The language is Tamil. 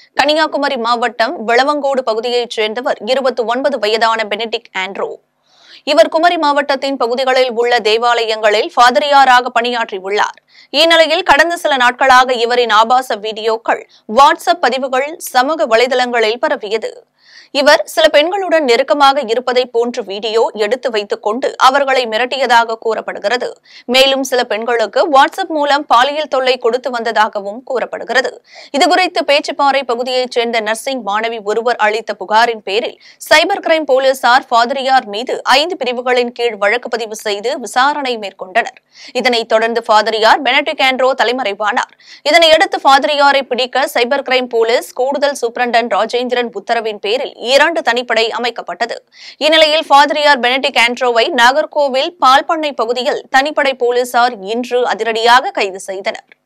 கன்னியாகுமரி மாவட்டம் விளவங்கோடு பகுதியைச் சேர்ந்தவர் இருபத்தி ஒன்பது வயதான பெனடிக் ஆண்ட்ரோ இவர் குமரி மாவட்டத்தின் பகுதிகளில் உள்ள தேவாலயங்களில் ஃபாதரியாராக பணியாற்றியுள்ளார் இந்நிலையில் கடந்த சில நாட்களாக இவரின் ஆபாச வீடியோக்கள் வாட்ஸ்அப் பதிவுகள் சமூக வலைதளங்களில் பரவியது இவர் சில பெண்களுடன் நெருக்கமாக இருப்பதை போன்று வீடியோ எடுத்து வைத்துக் கொண்டு அவர்களை மிரட்டியதாக கூறப்படுகிறது மேலும் சில பெண்களுக்கு வாட்ஸ்அப் மூலம் பாலியல் தொல்லை கொடுத்து வந்ததாகவும் கூறப்படுகிறது இதுகுறித்து பேச்சுப்பாறை பகுதியைச் சேர்ந்த நர்சிங் மாணவி ஒருவர் அளித்த புகாரின் பேரில் சைபர் கிரைம் போலீசார் ஃபாதரியார் மீது ஐந்து பிரிவுகளின் கீழ் வழக்கு பதிவு செய்து விசாரணை மேற்கொண்டனர் இதனைத் தொடர்ந்து ஃபாதரியார் பெனடிக் ஆண்ட்ரோ தலைமறைவானார் இதனையடுத்து ஃபாதரியாரை பிடிக்க சைபர் கிரைம் போலீஸ் கூடுதல் சூப்பரண்டன் ராஜேந்திரன் உத்தரவின் பேரில் இரண்டு தனிப்படை அமைக்கப்பட்டது இந்நிலையில் ஃபாதரியார் பெனடிக் ஆண்ட்ரோவை நாகர்கோவில் பால்பண்ணை பகுதியில் தனிப்படை போலீசார் இன்று அதிரடியாக கைது செய்தனர்